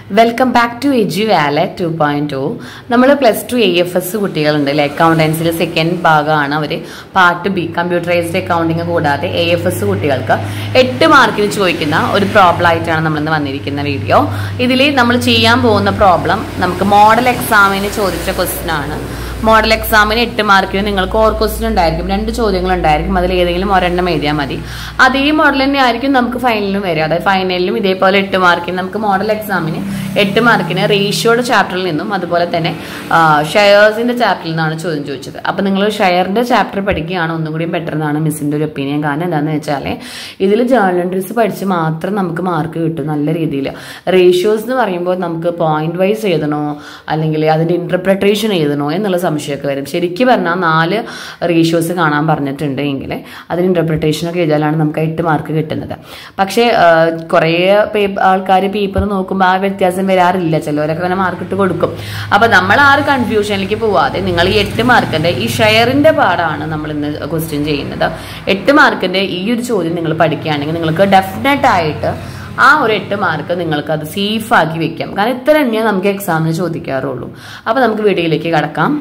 Welcome back to എജു വാലെ two point two നമ്മൾ plus two A F S കുട്ടികളുണ്ട് അല്ലെ അക്കൗണ്ടൻസിൽ സെക്കൻഡ് ഭാഗമാണ് അവർ പാർട്ട് ബി കമ്പ്യൂട്ടറൈസ്ഡ് അക്കൗണ്ടിങ് കൂടാതെ എ എഫ് എസ് കുട്ടികൾക്ക് എട്ട് മാർക്കിന് ചോദിക്കുന്ന ഒരു പ്രോബ്ലം ആയിട്ടാണ് നമ്മളിന്ന് വന്നിരിക്കുന്ന വീഡിയോ ഇതിൽ നമ്മൾ ചെയ്യാൻ പോകുന്ന പ്രോബ്ലം നമുക്ക് മോഡൽ എക്സാമിന് ചോദിച്ച ക്വസ്റ്റ്യൻ ആണ് മോഡൽ എക്സാമിന് എട്ട് മാർക്കിന് നിങ്ങൾക്ക് ഓർ ക്വസ്റ്റ്യൻ ഉണ്ടായിരിക്കും രണ്ട് ചോദ്യങ്ങൾ ഉണ്ടായിരിക്കും അതിൽ ഏതെങ്കിലും ഒരെണ്ണം എഴുതിയാൽ മതി അതേ മോഡൽ തന്നെ ആയിരിക്കും നമുക്ക് ഫൈനലിലും വരിക അതായത് ഫൈനലിലും ഇതേപോലെ എട്ട് മാർക്കിന് നമുക്ക് മോഡൽ എക്സാമിന് എട്ട് മാർക്കിന് റേഷ്യോയുടെ ചാപ്റ്ററിൽ നിന്നും അതുപോലെ തന്നെ ഷെയർസിന്റെ ചാപ്റ്ററിൽ നിന്നാണ് ചോദ്യം ചോദിച്ചത് അപ്പൊ നിങ്ങൾ ഷെയറിന്റെ ചാപ്റ്റർ പഠിക്കുകയാണ് ഒന്നും കൂടി ബെറ്റർ എന്നാണ് മിസ്സിന്റെ ഒരു ഒപ്പീനിയൻ കാരണം എന്താണെന്ന് വെച്ചാൽ ഇതിൽ ജേർണൽ എൻട്രീസ് പഠിച്ച് മാത്രം നമുക്ക് മാർക്ക് കിട്ടും നല്ല രീതിയിൽ റേഷ്യോസ് എന്ന് പറയുമ്പോൾ നമുക്ക് പോയിന്റ് വൈസ് എഴുതണോ അല്ലെങ്കിൽ അതിന്റെ ഇന്റർപ്രിട്ടേഷൻ എഴുതണോ എന്നുള്ള സംശയമൊക്കെ വരും ശരിക്കും പറഞ്ഞാൽ നാല് റേഷ്യോസ് കാണാൻ പറഞ്ഞിട്ടുണ്ട് എങ്കിൽ അതിന് ഇന്റർപ്രിട്ടേഷൻ ഒക്കെ എഴുതിയാലാണ് നമുക്ക് എട്ട് മാർക്ക് കിട്ടുന്നത് പക്ഷേ കുറേ ആൾക്കാർ പേപ്പർ നോക്കുമ്പോൾ ആ വ്യത്യാസം വരാറില്ല ചിലവരൊക്കെ അങ്ങനെ മാർക്ക് ഇട്ട് കൊടുക്കും അപ്പൊ നമ്മൾ ആ ഒരു കൺഫ്യൂഷനിലേക്ക് പോവാതെ നിങ്ങൾ ഈ എട്ട് മാർക്കിന്റെ ഈ ഷെയറിന്റെ പാടാണ് നമ്മൾ ഇന്ന് ക്വസ്റ്റ്യൻ ചെയ്യുന്നത് എട്ട് മാർക്കിന്റെ ഈ ഒരു ചോദ്യം നിങ്ങൾ പഠിക്കുകയാണെങ്കിൽ നിങ്ങൾക്ക് ഡെഫിനറ്റ് ആയിട്ട് ആ ഒരു എട്ട് മാർക്ക് നിങ്ങൾക്ക് അത് സേഫ് ആക്കി വെക്കാം കാരണം ഇത്ര തന്നെയാണ് നമുക്ക് എക്സാമിന് ചോദിക്കാറുള്ളൂ അപ്പൊ നമുക്ക് വീഡിയോയിലേക്ക് കടക്കാം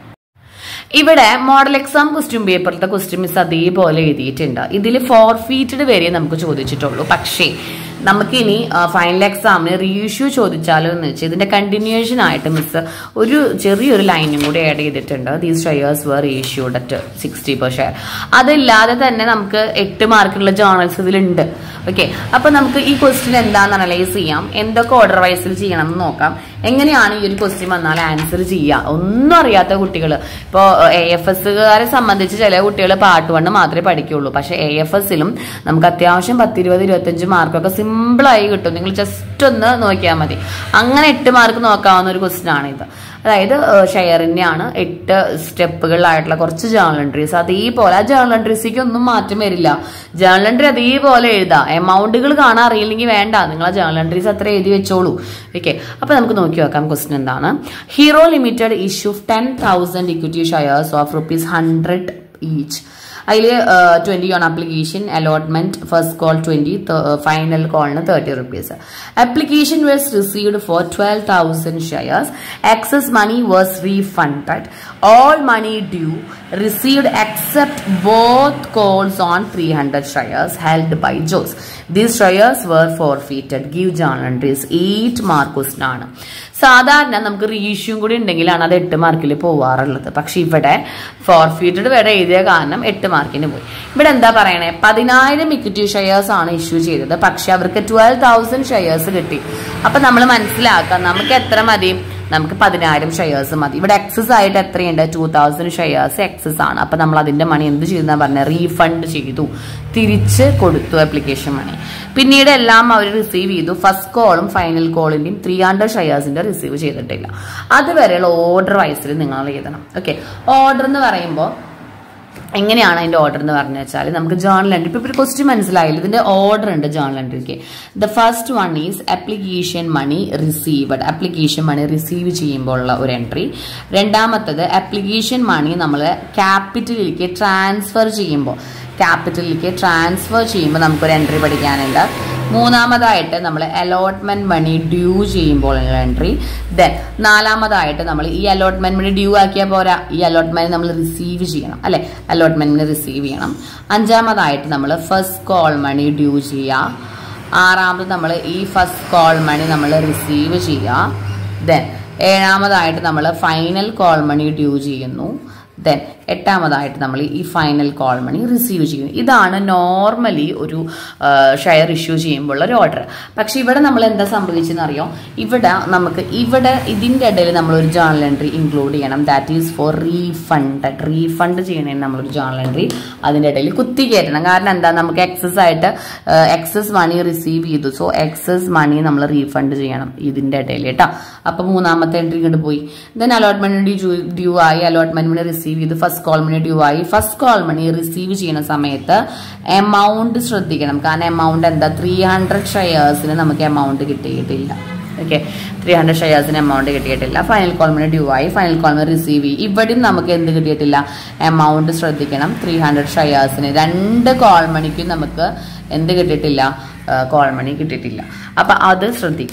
ഇവിടെ മോഡൽ എക്സാം ക്വസ്റ്റ്യൻ പേപ്പറിലത്തെ ക്വസ്റ്റ്യൻ മിസ് അതേപോലെ എഴുതിയിട്ടുണ്ട് ഇതിൽ ഫോർഫീറ്റഡ് വരെ നമുക്ക് ചോദിച്ചിട്ടുള്ളൂ പക്ഷേ നമുക്കിനി ഫൈനൽ എക്സാമിന് റീഇഷ്യൂ ചോദിച്ചാലോ എന്ന് വെച്ചാൽ ഇതിന്റെ കണ്ടിന്യൂഷൻ ആയിട്ട് മിസ് ഒരു ചെറിയൊരു ലൈനും കൂടി ആഡ് ചെയ്തിട്ടുണ്ട് these shares were issued at sixty per share അതില്ലാതെ തന്നെ നമുക്ക് എട്ട് മാർക്കുള്ള ജേർണൽസ് ഇതിലുണ്ട് ഓക്കെ അപ്പൊ നമുക്ക് ഈ ക്വസ്റ്റ്യൻ എന്താണെന്ന് അനലൈസ് ചെയ്യാം എന്തൊക്കെ ഓർഡർ വൈസിൽ ചെയ്യണം എന്ന് നോക്കാം എങ്ങനെയാണ് ഈ ഒരു ക്വസ്റ്റ്യൻ വന്നാൽ ആൻസർ ചെയ്യുക ഒന്നും അറിയാത്ത കുട്ടികൾ ഇപ്പോൾ എ എഫ് എസ്സുകാരെ സംബന്ധിച്ച് ചില കുട്ടികൾ പാർട്ട് വണ്ണ് മാത്രമേ പഠിക്കുള്ളൂ പക്ഷേ എ എഫ് എസിലും നമുക്ക് അത്യാവശ്യം പത്തിരുപത് ഇരുപത്തഞ്ച് മാർക്കൊക്കെ സിമ്പിളായി കിട്ടും നിങ്ങൾ ജസ്റ്റ് ഒന്ന് നോക്കിയാൽ മതി അങ്ങനെ എട്ട് മാർക്ക് നോക്കാവുന്ന ഒരു ക്വസ്റ്റ്യൻ ആണ് ഇത് അതായത് ഷെയറിൻ്റെയാണ് എട്ട് സ്റ്റെപ്പുകളിലായിട്ടുള്ള കുറച്ച് ജേർണൽ എൻട്രീസ് അതേപോലെ ആ ജേർണൽ എൻട്രീസിക്ക് ഒന്നും മാറ്റം വരില്ല ജേർണൽ എൻട്രി അതേപോലെ എഴുതാം എമൗണ്ടുകൾ കാണാൻ അറിയില്ലെങ്കിൽ വേണ്ട നിങ്ങൾ ആ ജേർണൽ എൻട്രീസ് അത്ര എഴുതി വെച്ചോളൂ ഓക്കെ അപ്പൊ നമുക്ക് നോക്കി നോക്കാം ക്വസ്റ്റ്യൻ എന്താണ് hero limited issue ten thousand equity shares of rupees hundred each അതിൽ twenty on application allotment first call twenty final കോളിന് thirty rupees application was received for twelve thousand shares excess money was refunded all money due received except both calls on 300 shares held by Joes. These shares were forfeited. Give journal entries. 8 mark ആണ് സാധാരണ നമുക്ക് reissue കൂടി ഉണ്ടെങ്കിലാണ് അത് എട്ട് മാർക്കിൽ പോവാറുള്ളത് പക്ഷെ ഇവിടെ forfeited വരെ എഴുതിയ കാരണം എട്ട് മാർക്കിന് പോയി ഇവിടെ എന്താ പറയണേ പതിനായിരം ഇക്വിറ്റി ഷെയർസ് ആണ് ഇഷ്യൂ ചെയ്തത് പക്ഷെ അവർക്ക് ട്വൽവ് തൗസൻഡ് ഷെയർസ് കിട്ടി അപ്പൊ നമ്മൾ മനസ്സിലാക്കാം നമുക്ക് എത്ര മതി നമുക്ക് പതിനായിരം ഷെയർസ് മതി ഇവിടെ എക്സസ് ആയിട്ട് എത്രയുണ്ട് ടൂ തൗസൻഡ് ഷെയർസ് എക്സസ് ആണ് അപ്പൊ നമ്മൾ അതിന്റെ മണി എന്ത് ചെയ്തെന്നാ പറഞ്ഞത് റീഫണ്ട് ചെയ്തു തിരിച്ച് കൊടുത്തു ആപ്ലിക്കേഷൻ മണി പിന്നീട് എല്ലാം അവർ റിസീവ് ചെയ്തു ഫസ്റ്റ് കോളും ഫൈനൽ കോളിന്റെയും ത്രീ ഹൺഡ്രഡ് ഷെയർസിന്റെ റിസീവ് ചെയ്തിട്ടില്ല അതുവരെയുള്ള ഓർഡർ വൈസിൽ നിങ്ങൾ എഴുതണം ഓക്കെ ഓർഡർ എന്ന് പറയുമ്പോൾ എങ്ങനെയാണ് അതിന്റെ ഓർഡർ എന്ന് പറഞ്ഞു വെച്ചാൽ നമുക്ക് ജേർണൽ എൻട്രി ഇപ്പൊ ഒരു ക്വസ്റ്റ്യൻ മനസ്സിലായില്ല ഇതിന്റെ ഓർഡർ ഉണ്ട് ജേർണൽ എൻട്രിക്ക് the first one is application money received application money receive ചെയ്യുമ്പോൾ ഉള്ള ഒരു എൻട്രി രണ്ടാമത്തത് അപ്ലിക്കേഷൻ മണി നമ്മൾ ക്യാപിറ്റലിലേക്ക് ട്രാൻസ്ഫർ ചെയ്യുമ്പോൾ ക്യാപിറ്റലിലേക്ക് ട്രാൻസ്ഫർ ചെയ്യുമ്പോൾ നമുക്കൊരു എൻട്രി പഠിക്കാനുണ്ട് മൂന്നാമതായിട്ട് നമ്മൾ അലോട്ട്മെന്റ് മണി ഡ്യൂ ചെയ്യുമ്പോൾ എൻട്രി ദെൻ നാലാമതായിട്ട് നമ്മൾ ഈ അലോട്ട്മെന്റ് മണി ഡ്യൂ ആക്കിയാൽ പോരാ ഈ അലോട്ട്മെന്റ് നമ്മൾ റിസീവ് ചെയ്യണം അല്ലെ അലോട്ട്മെന്റ് മണി റിസീവ് ചെയ്യണം അഞ്ചാമതായിട്ട് നമ്മൾ ഫസ്റ്റ് കോൾ മണി ഡ്യൂ ചെയ്യുക ആറാമത് നമ്മൾ ഈ ഫസ്റ്റ് കോൾ മണി നമ്മൾ റിസീവ് ചെയ്യുക ദെൻ ഏഴാമതായിട്ട് നമ്മൾ ഫൈനൽ കോൾ മണി ഡ്യൂ ചെയ്യുന്നു ദെൻ എട്ടാമതായിട്ട് നമ്മൾ ഈ ഫൈനൽ കോൾ മണി റിസീവ് ചെയ്യുന്നു ഇതാണ് നോർമലി ഒരു ഷെയർ ഇഷ്യൂ ചെയ്യുമ്പോൾ ഒരു ഓർഡർ പക്ഷെ ഇവിടെ നമ്മൾ എന്താ സംഭവിച്ചെന്ന് അറിയോ ഇവിടെ നമുക്ക് ഇവിടെ ഇതിൻ്റെ ഇടയിൽ നമ്മൾ ഒരു ജേർണൽ എൻട്രി ഇൻക്ലൂഡ് ചെയ്യണം that is for refunded refund ചെയ്യണേ നമ്മളൊരു ജേർണൽ എൻട്രി അതിൻ്റെ ഇടയിൽ കുത്തി കയറ്റണം കാരണം എന്താ നമുക്ക് എക്സസ് ആയിട്ട് എക്സസ് മണി റിസീവ് ചെയ്തു സോ എക്സസ് മണി നമ്മൾ റീഫണ്ട് ചെയ്യണം ഇതിൻ്റെ ഇടയിൽ കേട്ടോ അപ്പം മൂന്നാമത്തെ എൻട്രി ഇങ്ങോട്ട് പോയി ദെൻ അലോട്ട്മെന്റ് ഡ്യൂ ഡ്യൂ ആയി അലോട്ട്മെന്റ് മണി റിസീവ് ചെയ്തു ഫസ്റ്റ് കോൾ മണി ഡ്യൂ ആയി ഫസ്റ്റ് കോൾ മണി റിസീവ് ചെയ്യുന്ന സമയത്ത് എമൗണ്ട് ശ്രദ്ധിക്കണം കാരണം എമൗണ്ട് എന്താ ത്രീ ഹൺഡ്രഡ് ഷെയർസിന് നമുക്ക് എമൗണ്ട് കിട്ടിയിട്ടില്ല ഓക്കെ ത്രീ ഹൺഡ്രഡ് ഷെയർസിന് എമൗണ്ട് കിട്ടിയിട്ടില്ല ഫൈനൽ കോൾ മണി ഡ്യൂ ആയി ഫൈനൽ കോൾ മണി റിസീവ് ചെയ്യും ഇവിടെയും നമുക്ക് എന്ത് കിട്ടിയിട്ടില്ല എമൗണ്ട് ശ്രദ്ധിക്കണം ത്രീ ഹൺഡ്രഡ് ഷെയർസിന് രണ്ട് കോൾ മണിക്കും നമുക്ക് എന്ത് കിട്ടിയിട്ടില്ല കോൾ മണി കിട്ടിയിട്ടില്ല അപ്പൊ അത് ശ്രദ്ധിക്കാം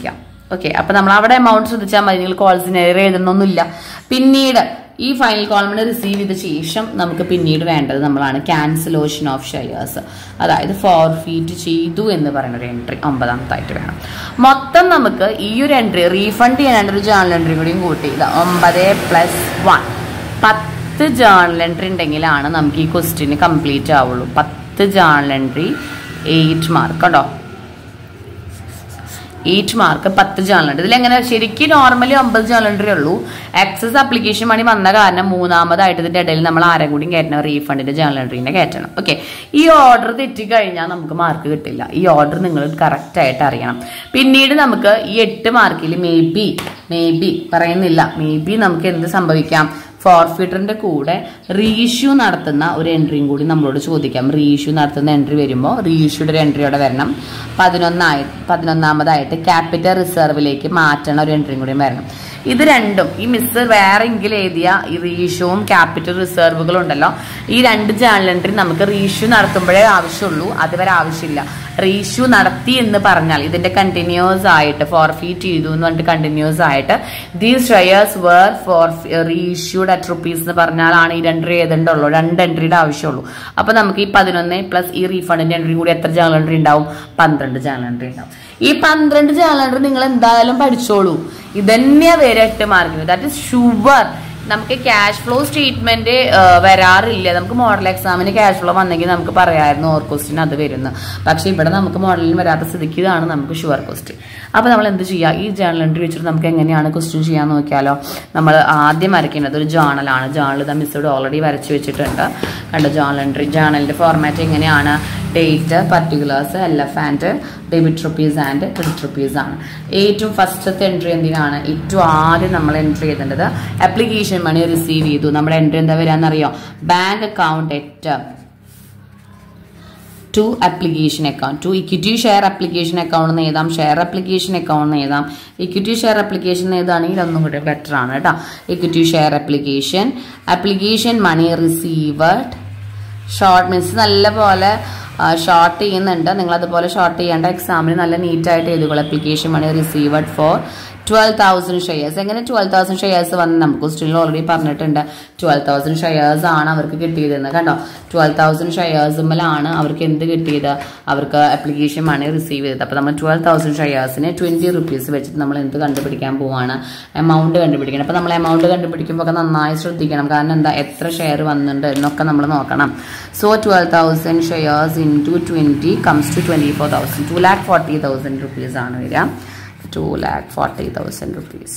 ഓക്കെ അപ്പൊ നമ്മൾ അവിടെ എമൗണ്ട് ശ്രദ്ധിച്ചാൽ മതി നിങ്ങൾ കോൾസിന് എഴുതുന്നൊന്നുമില്ല പിന്നീട് ഈ ഫൈനൽ കോളമിന് റിസീവ് ചെയ്ത ശേഷം നമുക്ക് പിന്നീട് വേണ്ടത് നമ്മളാണ് ക്യാൻസലേഷൻ ഓഫ് ഷെയർസ് അതായത് ഫോർഫീറ്റ് ചെയ്തു എന്ന് പറയുന്ന ഒരു എൻട്രി ഒമ്പതാമത്തായിട്ട് വേണം മൊത്തം നമുക്ക് ഈ ഒരു എൻട്രി റീഫണ്ട് ചെയ്യാനായിട്ട് ഒരു ജേണൽ എൻട്രി കൂടിയും കൂട്ടി ഇത് ഒമ്പത് പ്ലസ് വൺ പത്ത് ജേണൽ എൻട്രി ഉണ്ടെങ്കിലാണ് നമുക്ക് ഈ ക്വസ്റ്റ്യന് കംപ്ലീറ്റ് ആവുള്ളൂ പത്ത് ജേണൽ എൻട്രി എയ്റ്റ് മാർക്ക് കേട്ടോ എയ്റ്റ് മാർക്ക് പത്ത് ജേണലുണ്ട് ഇതിലെങ്ങനെ ശരിക്കും നോർമലി ഒമ്പത് ജേണലുണ്ടേ ഉള്ളൂ എക്സസ് അപ്ലിക്കേഷൻ മണി വന്ന കാരണം മൂന്നാമതായിട്ട് ഇതിന്റെ ഇടയിൽ നമ്മൾ ആരും കൂടി കയറ്റണം റീഫണ്ടിന്റെ ജേണലൻട്രീനെ കയറ്റണം ഓക്കെ ഈ ഓർഡർ തെറ്റിക്കഴിഞ്ഞാൽ നമുക്ക് മാർക്ക് കിട്ടില്ല ഈ ഓർഡർ നിങ്ങൾ കറക്റ്റ് ആയിട്ട് അറിയണം പിന്നീട് നമുക്ക് ഈ എട്ട് മാർക്കിൽ മേ ബി മേ ബി പറയുന്നില്ല മേ ബി നമുക്ക് എന്ത് സംഭവിക്കാം ഫോർഫിറ്ററിന്റെ കൂടെ റീഇഷ്യൂ നടത്തുന്ന ഒരു എൻട്രിയും കൂടി നമ്മളോട് ചോദിക്കാം റീഇഷ്യൂ നടത്തുന്ന എൻട്രി വരുമ്പോൾ റീഇഷ്യൂഡ് ഒരു എൻട്രി അവിടെ വരണം പതിനൊന്നായി പതിനൊന്നാമതായിട്ട് ക്യാപിറ്റൽ റിസർവിലേക്ക് മാറ്റണ ഒരു എൻട്രിയും കൂടി വരണം ഇത് രണ്ടും ഈ മിസ് വേറെ എങ്കിലും എഴുതിയ ഈ റീഇഷ്യൂവും ക്യാപിറ്റൽ റിസർവുകളും ഉണ്ടല്ലോ ഈ രണ്ട് ജേണൽ എൻട്രി നമുക്ക് റീഇഷ്യൂ നടത്തുമ്പോഴേ ആവശ്യമുള്ളൂ അതുവരെ ആവശ്യമില്ല റീഇഷ്യൂ നടത്തി എന്ന് പറഞ്ഞാൽ ഇതിന്റെ കണ്ടിന്യൂസ് ആയിട്ട് ഫോർഫീറ്റ് ചെയ്തു എന്ന് പറഞ്ഞിട്ട് കണ്ടിന്യൂസ് ആയിട്ട് these shares were for reissued at rupees എന്ന് പറഞ്ഞാലാണ് ഈ രണ്ട് എഴുതണ്ടുള്ളൂ രണ്ട് എൻട്രിയുടെ ആവശ്യമുള്ളൂ അപ്പൊ നമുക്ക് ഈ പതിനൊന്ന് പ്ലസ് ഈ റീഫണ്ടിന്റെ എൻട്രി കൂടി എത്ര ജേണൽ എൻട്രി ഉണ്ടാവും പന്ത്രണ്ട് ജേണൽ എൻട്രി ഉണ്ടാവും ഈ പന്ത്രണ്ട് ജേണൽ എൻട്രി നിങ്ങൾ എന്തായാലും പഠിച്ചോളൂ ഇതന്നെ വരെ എട്ട് മാർക്കിന് ദാറ്റ് ഇസ് ഷുവർ നമുക്ക് ക്യാഷ് ഫ്ലോ സ്റ്റേറ്റ്മെന്റ് വരാറില്ല നമുക്ക് മോഡൽ എക്സാമിന് ക്യാഷ് ഫ്ലോ വന്നെങ്കിൽ നമുക്ക് പറയാമായിരുന്നു ഓർ ക്വസ്റ്റ്യൻ അത് വരുന്നു പക്ഷെ ഇവിടെ നമുക്ക് മോഡലിന് വരാത്ത സ്ഥിതിക്ക് ഇതാണ് നമുക്ക് ഷുവർ ക്വസ്റ്റ്യൻ അപ്പൊ നമ്മൾ എന്ത് ചെയ്യുക ഈ ജേണൽ എൻട്രി വെച്ചിട്ട് നമുക്ക് എങ്ങനെയാണ് ക്വസ്റ്റ്യൻ ചെയ്യാൻ നോക്കിയാലോ നമ്മൾ ആദ്യം വരയ്ക്കുന്നത് ഒരു ജേണലാണ് ജേണൽ ഇതാ മിസ്സോട് ഓൾറെഡി വരച്ച് വെച്ചിട്ടുണ്ട് കണ്ട ജേണൽ എൻട്രി ജേണലിന്റെ ഫോർമാറ്റ് എങ്ങനെയാണ് date particulars L F and debit rupees and credit rupees ആണ് ഏറ്റവും ഫസ്റ്റത്തെ എൻട്രി എന്തിനാണ് ഏറ്റവും ആദ്യം നമ്മൾ എൻട്രി ചെയ്തേണ്ടത് അപ്ലിക്കേഷൻ മണി റിസീവ് ചെയ്തു നമ്മുടെ എൻട്രി എന്താ വരാന്നറിയോ bank account at to application account to equity share application account എന്ന് എഴുതാം ഷെയർ അപ്ലിക്കേഷൻ അക്കൗണ്ട് എന്ന് എഴുതാം ഇക്വിറ്റി ഷെയർ അപ്ലിക്കേഷൻ എഴുതാണെങ്കിൽ ഒന്നും കൂടി ബെറ്റർ ആണ് കേട്ടോ equity share application application money received short means നല്ല പോലെ ഷോർട്ട് ചെയ്യുന്നുണ്ട് നിങ്ങൾ അതുപോലെ ഷോർട്ട് ചെയ്യേണ്ട എക്സാമിന് നല്ല നീറ്റായിട്ട് എഴുതുകൾ application money received for twelve thousand shares എങ്ങനെ ട്വൽവ് തൗസൻഡ് ഷെയർസ് വന്ന് നമുക്ക് ക്വസ്റ്റ്യനിൽ ഓൾറെഡി പറഞ്ഞിട്ടുണ്ട് ട്വൽവ് തൗസൻഡ് ഷെയർസ് ആണ് അവർക്ക് കിട്ടിയതെന്ന് കണ്ടോ ട്വൽവ് തൗസൻഡ് ഷെയർസുമ്മലാണ് അവർക്ക് എന്ത് കിട്ടിയത് അവർക്ക് അപ്ലിക്കേഷൻ മണി റിസീവ് ചെയ്തത് അപ്പോൾ നമ്മൾ ട്വൽവ് തൗസൻഡ് ഷെയർസിന് ട്വൻറ്റി റുപ്പീസ് വെച്ചിട്ട് നമ്മൾ എന്ത് കണ്ടുപിടിക്കാൻ പോവാണ് എമൗണ്ട് കണ്ടുപിടിക്കണം അപ്പോൾ നമ്മൾ എമൗണ്ട് കണ്ടുപിടിക്കുമ്പോൾ ഒക്കെ നന്നായി ശ്രദ്ധിക്കണം കാരണം എന്താ എത്ര ഷെയർ വന്നിട്ടുണ്ട് എന്നൊക്കെ നമ്മൾ നോക്കണം so twelve thousand shares into twenty comes to twenty four thousand two lakh forty thousand rupees ആണ് വരിക two lakh forty thousand rupees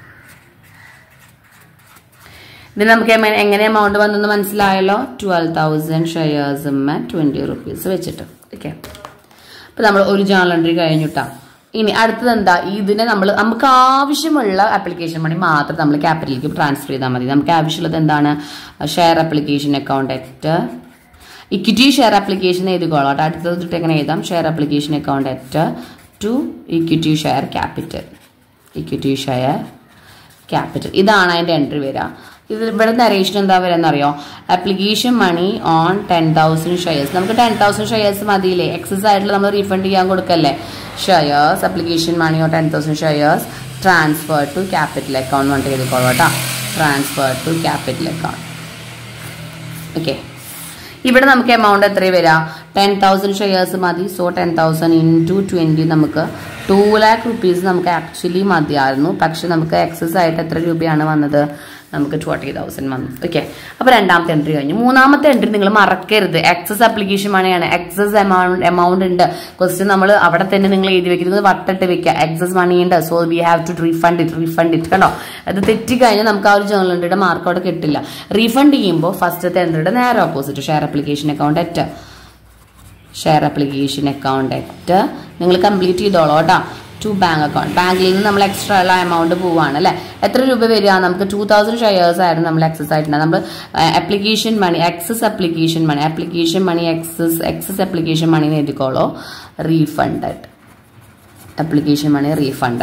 ഇതിന് നമുക്ക് എമ- എങ്ങനെ എമൗണ്ട് വന്നെന്ന് മനസ്സിലായല്ലോ ട്വൽവ് തൗസൻഡ് ഷെയർസുമ്മ ട്വൻറ്റി റുപ്പീസ് വെച്ചിട്ട് ഓക്കെ അപ്പം നമ്മൾ ഒരു ജേണൽ എൻട്രി കഴിഞ്ഞിട്ടാ ഇനി അടുത്തത് എന്താ ഇതിനെ നമ്മൾ നമുക്ക് ആവശ്യമുള്ള ആപ്ലിക്കേഷൻ മണി മാത്രം നമ്മൾ ക്യാപിറ്റലിലേക്ക് ട്രാൻസ്ഫർ ചെയ്താൽ മതി നമുക്ക് ആവശ്യമുള്ളത് എന്താണ് share application account at equity share application എഴുതിക്കോളാം കേട്ടോ അടുത്തത് തൊട്ട് എങ്ങനെ എഴുതാം share application account at to equity share capital equity share capital ഇതാണ് അതിൻ്റെ എൻട്രി വരിക ഇത് ഇവിടെ നരേഷൻ എന്താ വരിക അറിയോ application money on ten thousand shares നമുക്ക് ടെൻ തൗസൻഡ് ഷെയർസ് മതിയില്ലേ എക്സസ് ആയിട്ടുള്ള നമ്മൾ റീഫണ്ട് ചെയ്യാൻ കൊടുക്കല്ലേ shares application money on ten thousand shares transfer to capital account പറഞ്ഞിട്ട് എഴുതിക്കോളൂ കേട്ടോ transfer to capital account okay ഇവിടെ നമുക്ക് എമൗണ്ട് എത്ര വരിക ടെൻ തൗസൻഡ് ഷെയർസ് മതി so ten thousand into twenty നമുക്ക് ടു ലാക്ക് റുപ്പീസ് നമുക്ക് ആക്ച്വലി മതിയായിരുന്നു പക്ഷെ നമുക്ക് എക്സസ് ആയിട്ട് എത്ര രൂപയാണ് വന്നത് നമുക്ക് ട്വൻറ്റി തൗസൻഡ് വന്നു ഓക്കെ അപ്പോൾ രണ്ടാമത്തെ എൻട്രി കഴിഞ്ഞു മൂന്നാമത്തെ എൻട്രി നിങ്ങൾ മറക്കരുത് എക്സസ് ആപ്ലിക്കേഷൻ മണിയാണ് എക്സസ് എമൗണ്ട് എമൗണ്ട് ഉണ്ട് ക്വസ്റ്റ്യൻ നമ്മൾ അവിടെ തന്നെ നിങ്ങൾ എഴുതി വെക്കുന്നത് വട്ടിട്ട് വെക്കുക എക്സസ് മണി ഉണ്ട് so we have to refund it refund it കണ്ടോ അത് തെറ്റിക്കഴിഞ്ഞാൽ നമുക്ക് ആ ഒരു ജേണൽ എൻട്രിയുടെ മാർക്ക് അവിടെ കിട്ടില്ല റീഫണ്ട് ചെയ്യുമ്പോൾ ഫസ്റ്റത്തെ എൻട്രിയുടെ നേരെ opposite share application account at share application account at നിങ്ങൾ കംപ്ലീറ്റ് ചെയ്തോളൂ കേട്ടോ ടു ബാങ്ക് അക്കൗണ്ട് ബാങ്കിൽ നിന്ന് നമ്മൾ എക്സ്ട്രാ ഉള്ള എമൗണ്ട് പോവാണ് അല്ലേ എത്ര രൂപ വരിക നമുക്ക് ടൂ തൗസൻഡ് ഷെയർസ് ആയിരുന്നു നമ്മൾ എക്സസ് ആയിട്ടുണ്ട് നമ്മൾ application money excess application money application money excess excess application money എന്ന് എഴുതിക്കോളൂ റീഫണ്ടഡ് ആപ്ലിക്കേഷൻ മണി റീഫണ്ടഡ്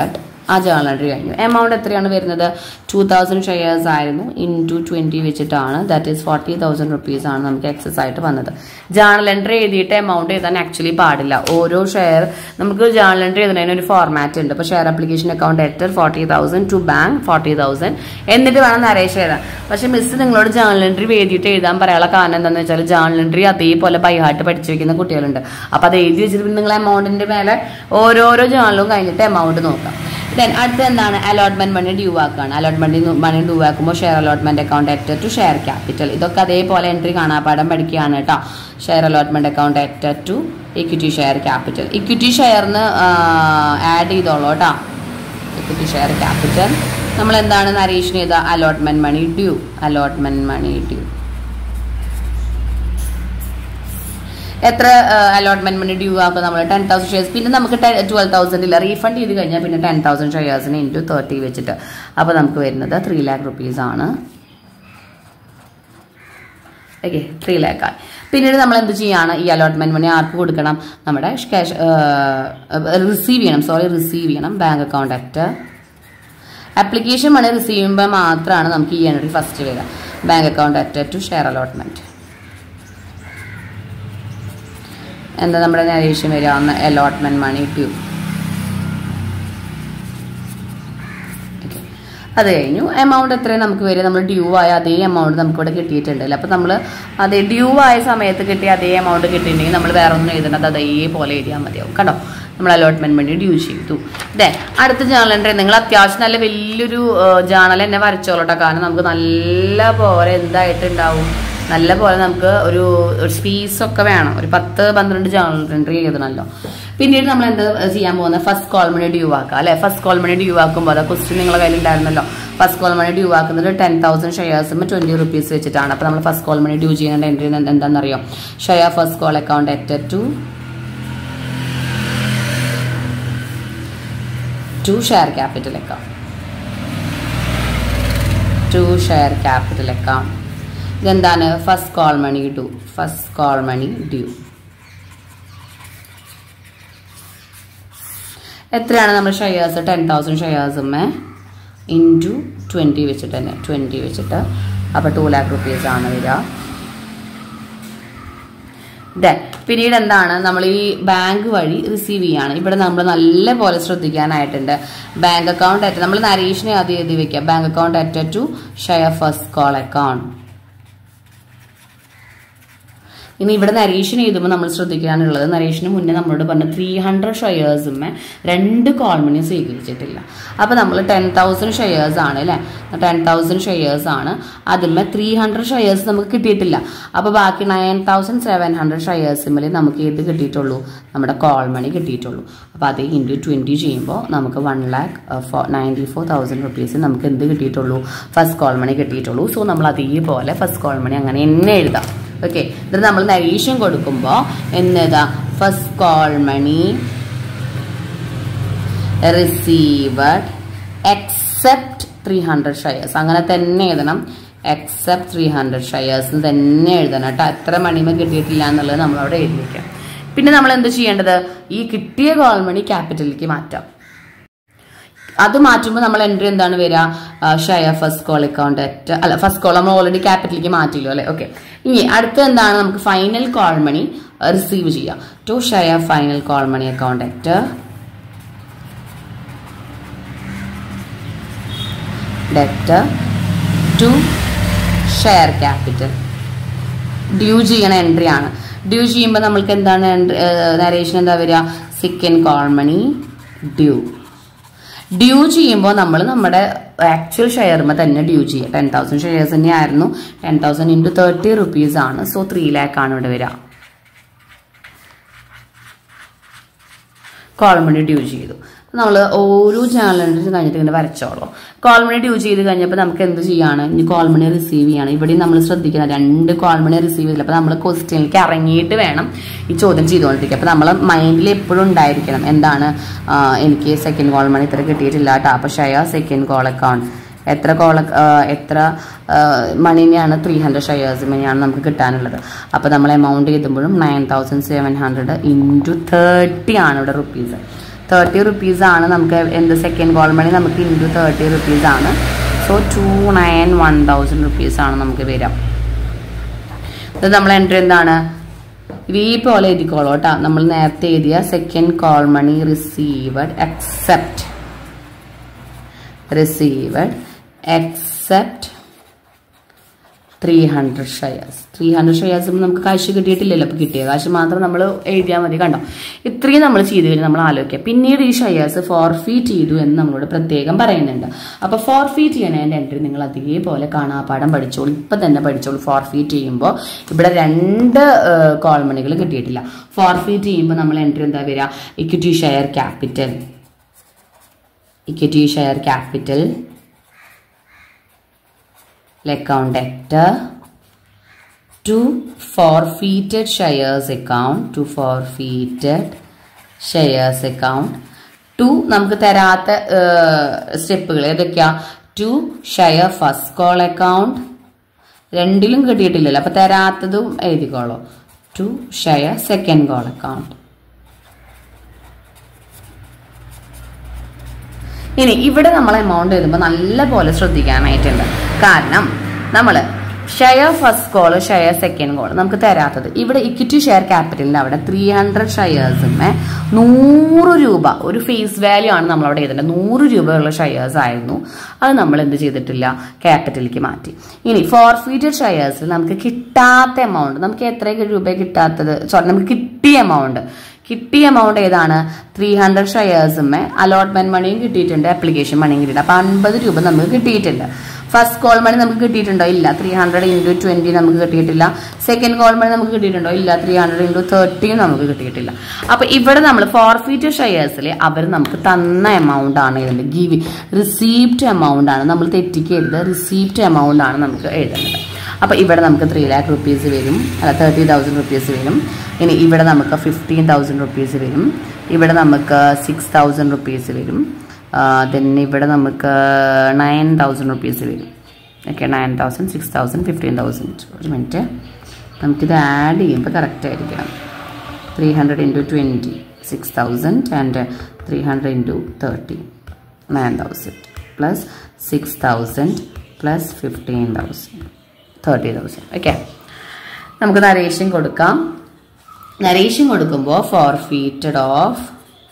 ആ ജേണൽ എൻട്രി കഴിഞ്ഞു എമൗണ്ട് എത്രയാണ് വരുന്നത് ടു തൗസൻഡ് ഷെയർസ് ആയിരുന്നു ഇൻ ടു ട്വൻറ്റി വെച്ചിട്ടാണ് that is forty thousand rupees ആണ് നമുക്ക് എക്സസ് ആയിട്ട് വന്നത് ജേണൽ എൻട്രി എഴുതിയിട്ട് എമൗണ്ട് എഴുതാൻ ആക്ച്വലി പാടില്ല ഓരോ ഷെയർ നമുക്ക് ജേണൽ എൻട്രി എഴുതുന്നതിന് ഒരു ഫോർമാറ്റ് ഉണ്ട് ഇപ്പോൾ share application account at forty thousand to bank forty thousand എന്നിട്ട് വേണം നരേഷ് എഴുതാൻ പക്ഷേ മിസ് നിങ്ങളോട് ജേണൽ എൻട്രി എഴുതിയിട്ട് എഴുതാൻ പറയാനുള്ള കാരണം എന്താണെന്ന് വെച്ചാൽ ജേണൽ എൻട്രി അതേപോലെ ബൈഹാർട്ട് പഠിച്ചു വെക്കുന്ന കുട്ടികളുണ്ട് അപ്പോൾ അത് എഴുതി വെച്ചിട്ട് പിന്നെ നിങ്ങൾ എമൗണ്ടിന്റെ മേലെ ഓരോരോ ജേണലും കഴിഞ്ഞിട്ട് എമൗണ്ട് നോക്കാം ദെൻ അടുത്ത എന്താണ് അലോട്ട്മെന്റ് മണി ഡ്യൂ ആക്കുകയാണ് അലോട്ട്മെന്റ് മണി ഡ്യൂ ആക്കുമ്പോൾ share allotment account at to share capital ഇതൊക്കെ അതേപോലെ എൻട്രി കാണാപ്പാടം പഠിക്കുകയാണ് കേട്ടോ share allotment account at to equity share capital equity ഷെയറിന് ആഡ് ചെയ്തോളൂ കേട്ടോ ഇക്വിറ്റി ഷെയർ ക്യാപിറ്റൽ നമ്മൾ എന്താണ് നരേഷൻ ചെയ്ത allotment money due allotment money due എത്ര അലോട്ട്മെന്റ് മണി ഡ്യൂ ആക്കും നമ്മൾ ടെൻ തൗസൻഡ് ഷെയർസ് പിന്നെ നമുക്ക് ട്വൽവ് തൗസൻഡ് ഇല്ല റീഫണ്ട് ചെയ്ത് കഴിഞ്ഞാൽ പിന്നെ ടെൻ തൗസൻഡ് ഷെയർസിന് ഇൻറ്റു തേർട്ടി വെച്ചിട്ട് അപ്പോൾ നമുക്ക് വരുന്നത് ത്രീ ലാക്ക് റുപ്പീസ് ആണ് ഓക്കെ ത്രീ ലാക്ക് ആണ് പിന്നീട് നമ്മൾ എന്ത് ചെയ്യാണ് ഈ അലോട്ട്മെന്റ് മണി ആർക്ക് കൊടുക്കണം നമ്മുടെ ക്യാഷ് റിസീവ് ചെയ്യണം സോറി റിസീവ് ചെയ്യണം bank account at application money receive ചെയ്യുമ്പോൾ മാത്രമാണ് നമുക്ക് ഈ എൻട്രി ഫസ്റ്റ് വരിക bank account at to share allotment എന്താ നമ്മുടെ നരേഷൻ വരിക അലോട്ട്മെന്റ് മണി ടു അത് കഴിഞ്ഞു എമൗണ്ട് എത്രയും നമുക്ക് വരും നമ്മൾ ഡ്യൂ ആയ അതേ എമൗണ്ട് നമുക്ക് ഇവിടെ കിട്ടിയിട്ടുണ്ടല്ലോ അപ്പോൾ നമ്മൾ അതേ ഡ്യൂ ആയ സമയത്ത് കിട്ടിയ അതേ എമൗണ്ട് കിട്ടിയിട്ടുണ്ടെങ്കിൽ നമ്മൾ വേറെ ഒന്നും എഴുതേണ്ടത് അതേപോലെ എഴുതിയാൽ മതിയാവും കണ്ടോ നമ്മൾ അലോട്ട്മെന്റ് വേണ്ടി ഡ്യൂ ചെയ്തു ഇതേ അടുത്ത ജേണൽ എൻട്രി നിങ്ങൾ അത്യാവശ്യം നല്ല വലിയൊരു ജേണൽ തന്നെ വരച്ചോളട്ടോ കാരണം നമുക്ക് നല്ല പോലെ എന്തായിട്ടുണ്ടാവും നല്ല പോലെ നമുക്ക് ഒരു ഒരു സ്പീസൊക്കെ വേണം ഒരു പത്ത് പന്ത്രണ്ട് ജേണൽ എൻട്രി എഴുതണമല്ലോ പിന്നീട് നമ്മൾ എന്താ ചെയ്യാൻ പോകുന്നത് ഫസ്റ്റ് കോൾ മണി ഡ്യൂ ആക്കുക അല്ലെ ഫസ്റ്റ് കോൾ മണി ഡ്യൂ ആക്കുമ്പോൾ അതാ ക്വസ്റ്റ്യൻ നിങ്ങളുടെ കയ്യിലുണ്ടായിരുന്നല്ലോ ഫസ്റ്റ് കോൾ മണി ഡ്യൂ ആക്കുന്നത് ടെൻ തൗസൻഡ് ഷെയർസും ട്വന്റി റുപ്പീസ് വെച്ചിട്ടാണ് അപ്പോൾ നമ്മൾ ഫസ്റ്റ് കോൾ മണി ഡ്യൂ ചെയ്യേണ്ട എൻട്രി എന്താണെന്നറിയോ share first call account at to to share capital account to share capital account ഇതെന്താണ് first call money due first call money due എത്രയാണ് നമ്മൾ shares ten thousand ഷെയർസുമേ into twenty വെച്ചിട്ട് തന്നെ twenty വെച്ചിട്ട് അപ്പോൾ ടു ലാക്ക് റുപ്പീസ് ആണ് വരിക ദെൻ പിന്നീട് എന്താണ് നമ്മൾ ഈ ബാങ്ക് വഴി റിസീവ് ചെയ്യാണ് ഇവിടെ നമ്മൾ നല്ല പോലെ ശ്രദ്ധിക്കാനായിട്ടുണ്ട് ബാങ്ക് അക്കൗണ്ട് അറ്റ് നമ്മൾ നരേഷിനെ ആദ്യം എഴുതി വെക്കുക bank account at to share first call account ഇനി ഇവിടെ നരേഷൻ എഴുതുമ്പോൾ നമ്മൾ ശ്രദ്ധിക്കാനുള്ളത് നരേഷന് മുന്നേ നമ്മളോട് പറഞ്ഞ ത്രീ ഹൺഡ്രഡ് ഷെയർസുമേ രണ്ട് കോൾമണി സ്വീകരിച്ചിട്ടില്ല അപ്പോൾ നമ്മൾ ടെൻ തൗസൻഡ് ഷെയർസ് ആണ് അല്ലേ ടെൻ തൗസൻഡ് ഷെയർസ് ആണ് അതിന്മേ ത്രീ ഹൺഡ്രഡ് ഷെയർസ് നമുക്ക് കിട്ടിയിട്ടില്ല അപ്പോൾ ബാക്കി നയൻ തൗസൻഡ് സെവൻ ഹൺഡ്രഡ് ഷെയർസിമേൽ നമുക്ക് ഏത് കിട്ടിയിട്ടുള്ളൂ നമ്മുടെ കോൾ മണി കിട്ടിയിട്ടുള്ളൂ അപ്പോൾ അത് ഇൻറ്റു ട്വൻറ്റി ചെയ്യുമ്പോൾ നമുക്ക് one lakh ninety four thousand rupees നമുക്ക് എന്ത് കിട്ടിയിട്ടുള്ളൂ ഫസ്റ്റ് കോൾ മണി കിട്ടിയിട്ടുള്ളൂ സോ നമ്മൾ അതേപോലെ ഫസ്റ്റ് കോൾ മണി അങ്ങനെ തന്നെ എഴുതാം ഓക്കെ ഇത് നമ്മൾ നരീഷൻ കൊടുക്കുമ്പോൾ എന്നതാ first call money received except three hundred shares അങ്ങനെ തന്നെ എഴുതണം എക്സെപ്റ്റ് ത്രീ ഹൺഡ്രഡ് ഷെയർസ് തന്നെ എഴുതണം കേട്ടോ എത്ര മണിമ കിട്ടിയിട്ടില്ല എന്നുള്ളത് നമ്മളവിടെ എഴുതി വെക്കാം പിന്നെ നമ്മൾ എന്ത് ചെയ്യേണ്ടത് ഈ കിട്ടിയ കോൾ മണി ക്യാപിറ്റലിലേക്ക് മാറ്റാം അത് മാറ്റുമ്പോൾ നമ്മൾ എൻട്രി എന്താണ് വരിക share first call account at അല്ല ഫസ്റ്റ് കോൾ നമ്മൾ ഓൾറെഡി ക്യാപിറ്റലിലേക്ക് മാറ്റില്ലോ അല്ലേ ഓക്കെ ഇനി അടുത്ത എന്താണ് നമുക്ക് ഫൈനൽ കോൾ മണി റിസീവ് ചെയ്യാം to share final call money account at debt to share capital due ചെയ്യണ എൻട്രി ആണ് ഡ്യൂ ചെയ്യുമ്പോൾ നമ്മൾക്ക് എന്താണ് നരേഷൻ എന്താ വരിക second call money due due ചെയ്യുമ്പോൾ നമ്മൾ നമ്മുടെ ആക്ച്വൽ ഷെയർമ തന്നെ ഡ്യൂ ചെയ്യുക ടെൻ തൗസൻഡ് ഷെയർസ് തന്നെ ആയിരുന്നു ten thousand into thirty rupees ആണ് സോ ത്രീ ലാക്ക് ആണ് ഇവിടെ വരിക കോൾമണി ഡ്യൂ ചെയ്തു നമ്മൾ ഓരോ ചാനലിനും കഴിഞ്ഞിട്ട് ഇങ്ങനെ വരച്ചോളൂ കോൾമണി ഡ്യൂ ചെയ്ത് കഴിഞ്ഞപ്പോൾ നമുക്ക് എന്ത് ചെയ്യാണ് ഇനി കോൾമണി റിസീവ് ചെയ്യണം ഇവിടെ നമ്മൾ ശ്രദ്ധിക്കണം രണ്ട് കോൾമണി റിസീവ് ചെയ്തില്ല അപ്പോൾ നമ്മൾ ക്വസ്റ്റ്യനിലേക്ക് ഇറങ്ങിയിട്ട് വേണം ഈ ചോദ്യം ചെയ്തുകൊണ്ടിരിക്കുക അപ്പോൾ നമ്മൾ മൈൻഡിൽ എപ്പോഴും ഉണ്ടായിരിക്കണം എന്താണ് എനിക്ക് സെക്കൻഡ് കോൾ മണി ഇത്ര കിട്ടിയിട്ടില്ല കേട്ടോ അപ്പോൾ ഷെയർ സെക്കൻഡ് കോൾ അക്കൗണ്ട് എത്ര കോള എത്ര മണിനെയാണ് ത്രീ ഹൺഡ്രഡ് ഷെയർസ് മണിയാണ് നമുക്ക് കിട്ടാനുള്ളത് അപ്പോൾ നമ്മൾ എമൗണ്ട് എഴുതുമ്പോഴും nine thousand seven hundred into thirty ആണ് ഇവിടെ റുപ്പീസ് തേർട്ടി റുപ്പീസ് ആണ് നമുക്ക് എന്ത് സെക്കൻഡ് കോൾ മണി നമുക്ക് ഇൻറ്റു തേർട്ടി റുപ്പീസ് ആണ് so two nine one thousand rupees ആണ് നമുക്ക് വരാം ഇത് നമ്മൾ എൻട്രി എന്താണ് ഇതേപോലെ എഴുതിക്കോളൂ കേട്ടോ നമ്മൾ നേരത്തെ എഴുതിയ second call money received except received except three hundred shares three hundred shares നമുക്ക് കാശ് കിട്ടിയിട്ടില്ലല്ലോ അപ്പോൾ കിട്ടിയ കാശ് മാത്രം നമ്മൾ എഴുതിയാൽ മതി കണ്ടോ ഇത്രയും നമ്മൾ ചെയ്തു കഴിഞ്ഞാൽ നമ്മൾ ആലോചിക്കുക പിന്നീട് ഈ ഷെയർസ് ഫോർഫീറ്റ് ചെയ്തു എന്ന് നമ്മളോട് പ്രത്യേകം പറയുന്നുണ്ട് അപ്പോൾ ഫോർഫീറ്റ് ചെയ്യണതിൻ്റെ എൻട്രി നിങ്ങൾ അതേപോലെ കാണാപ്പാടം പഠിച്ചോളൂ ഇപ്പം തന്നെ പഠിച്ചോളൂ ഫോർഫീറ്റ് ചെയ്യുമ്പോൾ ഇവിടെ രണ്ട് കോൾ മണികൾ കിട്ടിയിട്ടില്ല ഫോർഫീറ്റ് ചെയ്യുമ്പോൾ നമ്മൾ എൻട്രി എന്താ വരിക equity share capital equity share capital account debtor to forfeited shares account to forfeited shares account to നമുക്ക് തരാത്ത സ്റ്റെപ്പുകൾ ഏതൊക്കെയാ to share first call account രണ്ടിലും കിട്ടിയിട്ടില്ലല്ലോ അപ്പൊ തരാത്തതും എഴുതിക്കോളൂ to share second call account ഇനി ഇവിടെ നമ്മൾ എമൗണ്ട് എഴുതുമ്പോൾ നല്ല പോലെ ശ്രദ്ധിക്കാനായിട്ടുണ്ട് കാരണം നമ്മൾ share first call share second call നമുക്ക് തരാത്തത് ഇവിടെ ഇക്വിറ്റി ഷെയർ ക്യാപിറ്റലിന്റെ അവിടെ ത്രീ ഹൺഡ്രഡ് ഷെയർസുമേ നൂറ് രൂപ ഒരു ഫേസ് വാല്യൂ ആണ് നമ്മൾ അവിടെ എഴുതേണ്ടത് നൂറ് രൂപയുള്ള ഷെയർസ് ആയിരുന്നു അത് നമ്മൾ എന്ത് ചെയ്തിട്ടില്ല ക്യാപിറ്റലിലേക്ക് മാറ്റി ഇനി ഫോർഫീറ്റഡ് ഷെയർസിൽ നമുക്ക് കിട്ടാത്ത എമൗണ്ട് നമുക്ക് എത്ര രൂപ കിട്ടാത്തത് സോറി നമുക്ക് കിട്ടിയ എമൗണ്ട് കിട്ടിയ എമൗണ്ട് ഏതാണ് ത്രീ ഹൺഡ്രഡ് ഷെയർസുമേ അലോട്ട്മെന്റ് മണിയും കിട്ടിയിട്ടുണ്ട് ആപ്ലിക്കേഷൻ മണിയും കിട്ടിയിട്ടുണ്ട് അപ്പൊ അൻപത് രൂപ നമുക്ക് കിട്ടിയിട്ടുണ്ട് ഫസ്റ്റ് കോൾ മണി നമുക്ക് കിട്ടിയിട്ടുണ്ടോ ഇല്ല ത്രീ ഹൺഡ്രഡ് ഇൻറ്റു ട്വന്റി നമുക്ക് കിട്ടിയിട്ടില്ല സെക്കൻഡ് കോൾ മണി നമുക്ക് കിട്ടിയിട്ടുണ്ടോ ഇല്ല ത്രീ ഹൺഡ്രഡ് ഇൻറ്റു തേർട്ടിയും നമുക്ക് കിട്ടിയിട്ടില്ല അപ്പൊ ഇവിടെ നമ്മൾ ഫോർഫീറ്റ് ഷെയർസിൽ അവർ നമുക്ക് തന്ന എമൗണ്ട് ആണ് എഴുതേണ്ടത് ഗിവ് റിസീപ്റ്റ് എമൗണ്ട് ആണ് നമ്മൾ തെറ്റിക്കരുത് റിസീപ്റ്റ് എമൗണ്ട് ആണ് നമുക്ക് എഴുതേണ്ടത് അപ്പോൾ ഇവിടെ നമുക്ക് ത്രീ ലാക്ക് റുപ്പീസ് വരും അല്ല തേർട്ടി തൗസൻഡ് റുപ്പീസ് വരും ഇനി ഇവിടെ നമുക്ക് ഫിഫ്റ്റീൻ തൗസൻഡ് റുപ്പീസ് വരും ഇവിടെ നമുക്ക് സിക്സ് തൗസൻഡ് റുപ്പീസ് വരും ദെൻ ഇവിടെ നമുക്ക് നയൻ തൗസൻഡ് റുപ്പീസ് വരും okay nine thousand six thousand fifteen thousand ഒരു മിനിറ്റ് നമുക്കിത് ആഡ് ചെയ്യുമ്പോൾ കറക്റ്റ് ആയിരിക്കണം three hundred into twenty six thousand and three hundred into thirty nine thousand plus six thousand plus fifteen thousand thirty thousand okay നമുക്ക് narration കൊടുക്കാം narration കൊടുക്കുമ്പോൾ forfeited of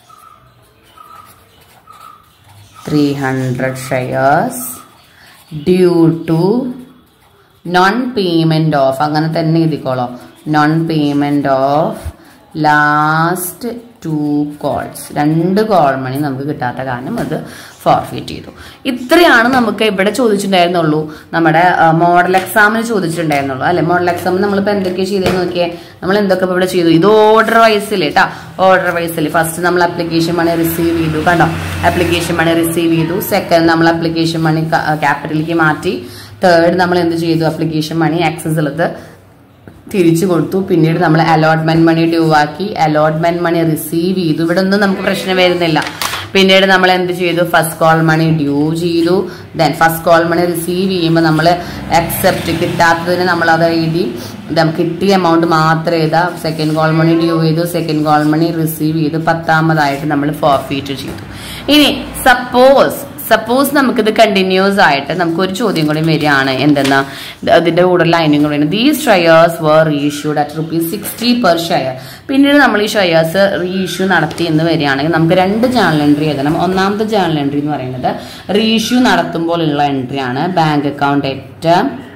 three hundred shares due to non payment of അങ്ങനെ തന്നെ എഴുതിക്കോളോ non payment of last two calls രണ്ട് call money നമുക്ക് കിട്ടാത്ത കാരണം അത് ഫോർഫിറ്റ് ചെയ്തു ഇത്രയാണ് നമുക്ക് ഇവിടെ ചോദിച്ചിട്ടുണ്ടായിരുന്നുള്ളൂ നമ്മുടെ മോഡൽ എക്സാമിന് ചോദിച്ചിട്ടുണ്ടായിരുന്നുള്ളൂ അല്ലെ മോഡൽ എക്സാമിന് നമ്മളിപ്പോൾ എന്തൊക്കെ ചെയ്തതെന്ന് നോക്കിയേ നമ്മൾ എന്തൊക്കെ ഇപ്പൊ ഇവിടെ ചെയ്തു ഇത് ഓർഡർ വൈസിൽ കേട്ടോ ഓർഡർ വൈസിൽ ഫസ്റ്റ് നമ്മൾ ആപ്ലിക്കേഷൻ മണി റിസീവ് ചെയ്തു കണ്ടോ ആപ്ലിക്കേഷൻ മണി റിസീവ് ചെയ്തു സെക്കൻഡ് നമ്മൾ ആപ്ലിക്കേഷൻ മണി ക്യാപിറ്റലിലേക്ക് മാറ്റി തേർഡ് നമ്മൾ എന്ത് ചെയ്തു ആപ്ലിക്കേഷൻ മണി ആക്സസ് ഉള്ളത് തിരിച്ചു കൊടുത്തു പിന്നീട് നമ്മൾ അലോട്ട്മെന്റ് മണി ഡ്യൂ ആക്കി അലോട്ട്മെന്റ് മണി റിസീവ് ചെയ്തു ഇവിടെ ഒന്നും നമുക്ക് പ്രശ്നം വരുന്നില്ല പിന്നീട് നമ്മൾ എന്ത് ചെയ്തു ഫസ്റ്റ് കോൾ മണി ഡ്യൂ ചെയ്തു then first call money receive ചെയ്യുമ്പോൾ നമ്മൾ അക്സെപ്റ്റ് കിട്ടാത്തതിന് നമ്മൾ അത് എഴുതി നമുക്ക് കിട്ടിയ എമൗണ്ട് മാത്രം എഴുതാ സെക്കൻഡ് കോൾ മണി ഡ്യൂ ചെയ്തു സെക്കൻഡ് കോൾ മണി റിസീവ് ചെയ്തു പത്താമതായിട്ട് നമ്മൾ ഫോർഫീറ്റ് ചെയ്തു ഇനി സപ്പോസ് സപ്പോസ് നമുക്കിത് കണ്ടിന്യൂസ് ആയിട്ട് നമുക്ക് ഒരു ചോദ്യം കൂടി വരികയാണ് എന്തെന്നാ അതിന്റെ കൂടെ ലൈനും കൂടി these shares were reissued at rupees sixty per share പിന്നീട് നമ്മൾ ഈ ഷെയർസ് റീഇഷ്യൂ നടത്തി എന്ന് വരികയാണെങ്കിൽ നമുക്ക് രണ്ട് ജേണൽ എൻട്രി എഴുതണം ഒന്നാമത്തെ ജേണൽ എൻട്രി എന്ന് പറയുന്നത് റീഇഷ്യൂ നടത്തുമ്പോഴുള്ള എൻട്രി ആണ് bank account at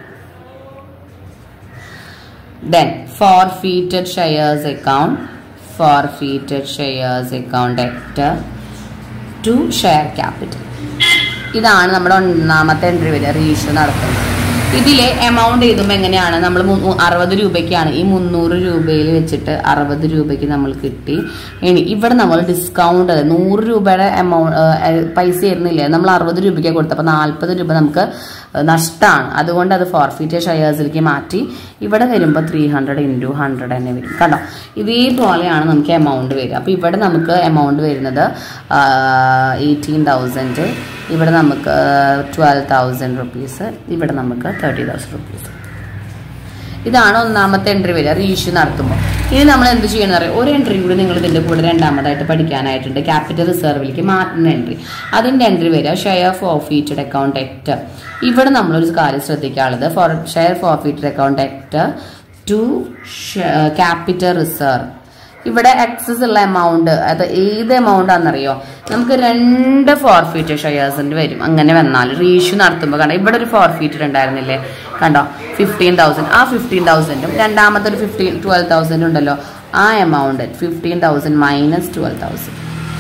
then forfeited shares account forfeited shares account at to share capital ഇതാണ് നമ്മുടെ ഒന്നാമത്തെ എൻട്രി വരിക റീഇഷ്യൂ നടത്തുന്നത് ഇതിലെ എമൗണ്ട് എഴുതുമ്പോൾ എങ്ങനെയാണ് നമ്മൾ അറുപത് രൂപയ്ക്കാണ് ഈ മുന്നൂറ് രൂപയിൽ വെച്ചിട്ട് അറുപത് രൂപയ്ക്ക് നമ്മൾ കിട്ടി ഇനി ഇവിടെ നമ്മൾ ഡിസ്കൗണ്ട് നൂറ് രൂപയുടെ എമൗണ്ട് പൈസ ആയിരുന്നില്ലേ നമ്മൾ അറുപത് രൂപയ്ക്ക് കൊടുത്തപ്പോൾ നാൽപ്പത് രൂപ നമുക്ക് നഷ്ടമാണ് അതുകൊണ്ട് അത് ഫോർഫീറ്റ് ഷെയർസിലേക്ക് മാറ്റി ഇവിടെ വരുമ്പോൾ ത്രീ ഹൺഡ്രഡ് ഇൻറ്റു ഹൺഡ്രഡ് തന്നെ വരും കണ്ടോ ഇതേപോലെയാണ് നമുക്ക് എമൗണ്ട് വരിക അപ്പോൾ ഇവിടെ നമുക്ക് എമൗണ്ട് വരുന്നത് എയ്റ്റീൻ തൗസൻഡ് ഇവിടെ നമുക്ക് ട്വൽവ് തൗസൻഡ് റുപ്പീസ് ഇവിടെ നമുക്ക് തേർട്ടി തൗസൻഡ് റുപ്പീസ് ഇതാണ് ഒന്നാമത്തെ എൻട്രി വരിക റീഇഷ്യൂ നടത്തുമ്പോൾ ഇനി നമ്മൾ എന്ത് ചെയ്യണമെന്ന് അറിയാം ഒരു എൻട്രി കൂടി നിങ്ങൾ ഇതിന്റെ കൂടെ രണ്ടാമതായിട്ട് പഠിക്കാനായിട്ടുണ്ട് ക്യാപിറ്റൽ റിസർവിലേക്ക് മാറ്റുന്ന എൻട്രി അതിന്റെ എൻട്രി വരിക ഷെയർ ഫോർഫീറ്റഡ് അക്കൗണ്ട് എക്ട് ഇവിടെ നമ്മളൊരു കാര്യം ശ്രദ്ധിക്കാനുള്ളത് for share forfeited account act to capital reserve ഇവിടെ എക്സസ് ഉള്ള എമൗണ്ട് അത് ഏത് എമൗണ്ട് ആണെന്നറിയോ നമുക്ക് രണ്ട് ഫോർഫീറ്റ് ഷെയർസിന്റെ വരും അങ്ങനെ വന്നാൽ റീഇഷ്യൂ നടത്തുമ്പോൾ കണ്ടോ ഇവിടെ ഒരു ഫോർഫീറ്റഡ് ഉണ്ടായിരുന്നില്ലേ കണ്ടോ ഫിഫ്റ്റീൻ തൗസൻഡ് ആ ഫിഫ്റ്റീൻ തൗസൻഡും രണ്ടാമത്തെ ഒരു ഫിഫ്റ്റീൻ ട്വൽവ് തൗസൻഡ് ഉണ്ടല്ലോ ആ amount fifteen thousand minus twelve thousand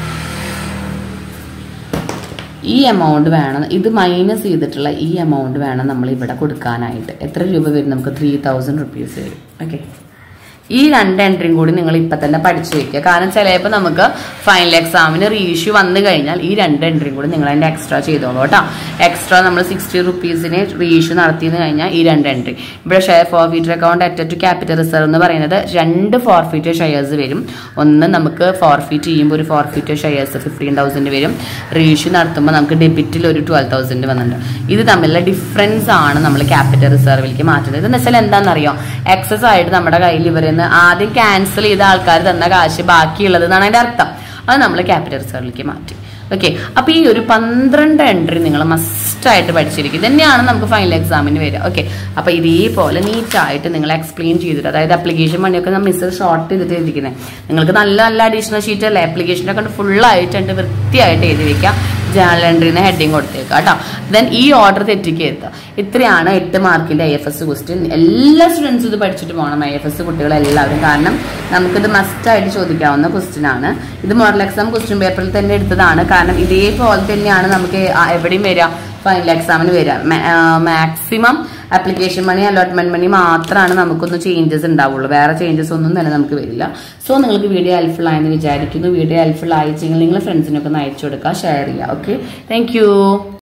ഈ എമൗണ്ട് വേണം ഇത് മൈനസ് ചെയ്തിട്ടുള്ള ഈ എമൗണ്ട് വേണം നമ്മൾ ഇവിടെ കൊടുക്കാനായിട്ട് എത്ര രൂപ വരും നമുക്ക് ത്രീ തൗസൻഡ് റുപ്പീസ് വരും ഓക്കെ ഈ രണ്ട് എൻട്രിയും കൂടി നിങ്ങൾ ഇപ്പൊ തന്നെ പഠിച്ചു വെക്കുക കാരണം ചിലപ്പോൾ നമുക്ക് ഫൈനൽ എക്സാമിന് റീഇഷ്യൂ വന്നു കഴിഞ്ഞാൽ ഈ രണ്ട് എൻട്രിയും കൂടി നിങ്ങൾ അതിന്റെ എക്സ്ട്രാ ചെയ്തോളൂ കേട്ടോ എക്സ്ട്രാ നമ്മൾ സിക്സ്റ്റി റുപ്പീസിന് റീഇഷ്യൂ നടത്തിയെന്ന് കഴിഞ്ഞാൽ ഈ രണ്ട് എൻട്രി ഇവിടെ share forfeiture account at to capital reserve എന്ന് പറയുന്നത് രണ്ട് ഫോർഫീറ്റർ ഷെയർസ് വരും ഒന്ന് നമുക്ക് ഫോർഫീറ്റ് ചെയ്യുമ്പോൾ ഒരു ഫോർഫീറ്റർ ഷെയർസ് ഫിഫ്റ്റീൻ തൗസൻഡ് വരും റീഇഷ്യൂ നടത്തുമ്പോൾ നമുക്ക് ഡെബിറ്റിൽ ഒരു ട്വൽവ് തൗസൻഡ് വന്നിട്ടുണ്ട് ഇത് തമ്മിലുള്ള ഡിഫറൻസ് ആണ് നമ്മൾ ക്യാപിറ്റൽ റിസർവിലേക്ക് മാറ്റുന്നത് ഇതെന്ന് വെച്ചാൽ എന്താണെന്നറിയോ എക്സസ് ആയിട്ട് നമ്മുടെ കയ്യിൽ ഇവരിൽ ആദ്യം ക്യാൻസൽ ചെയ്ത ആൾക്കാർ തന്ന കാശ് ബാക്കിയുള്ളത് എന്നാണ് അതിന്റെ അർത്ഥം അത് നമ്മൾ ക്യാപിറ്റൽ റിസർവിലേക്ക് മാറ്റി ഓക്കെ അപ്പൊ ഈ ഒരു പന്ത്രണ്ട് എൻട്രി നിങ്ങൾ മസ്റ്റ് ആയിട്ട് പഠിച്ചിരിക്കും ഇത് തന്നെയാണ് നമുക്ക് ഫൈനൽ എക്സാമിന് വരിക ഓക്കെ അപ്പൊ ഇതേപോലെ നീറ്റായിട്ട് നിങ്ങൾ എക്സ്പ്ലെയിൻ ചെയ്തിട്ട് അതായത് അപ്ലിക്കേഷൻ പണിയൊക്കെ നമ്മൾ മിസ് ഷോർട്ട് ചെയ്തിട്ട് എഴുതിക്കുന്നത് നിങ്ങൾക്ക് നല്ല നല്ല അഡീഷണൽ ഷീറ്റ് അല്ലേ ആപ്ലിക്കേഷനൊക്കെ ഫുൾ ആയിട്ടുണ്ട് വൃത്തിയായിട്ട് എഴുതി വെക്കാം ജേണൽ എൻട്രിന്ന് ഹെഡിങ് കൊടുത്തേക്കാം കേട്ടോ ദെൻ ഈ ഓർഡർ തെറ്റിക്കരുത് ഇത്രയാണ് എട്ട് മാർക്കിന്റെ ഐ എഫ് എസ് ക്വസ്റ്റ്യൻ എല്ലാ സ്റ്റുഡൻസും ഇത് പഠിച്ചിട്ട് പോകണം ഐ എഫ് എസ് കുട്ടികൾ എല്ലാവരും കാരണം നമുക്കിത് മസ്റ്റ് ആയിട്ട് ചോദിക്കാവുന്ന ക്വസ്റ്റ്യൻ ആണ് ഇത് മോഡൽ എക്സാം ക്വസ്റ്റ്യൻ പേപ്പറിൽ തന്നെ എടുത്തതാണ് കാരണം ഇതേപോലെ തന്നെയാണ് നമുക്ക് ആ എവിടെയും വരിക ഫൈനൽ എക്സാമിന് വരിക maximum application money allotment money മാത്രമാണ് നമുക്കൊന്ന് ചേഞ്ചസ് ഉണ്ടാവുള്ളൂ വേറെ ചേഞ്ചസ് ഒന്നും തന്നെ നമുക്ക് വരില്ല സോ നിങ്ങൾക്ക് വീഡിയോ ഹെൽപ്ഫുൾ ആയെന്ന് വിചാരിക്കുന്നു വീഡിയോ ഹെൽപ്ഫുൾ ആയിച്ചെങ്കിൽ നിങ്ങൾ ഫ്രണ്ട്സിനൊക്കെ ഒന്ന് അയച്ചു കൊടുക്കുക ഷെയർ ചെയ്യുക ഓക്കെ താങ്ക്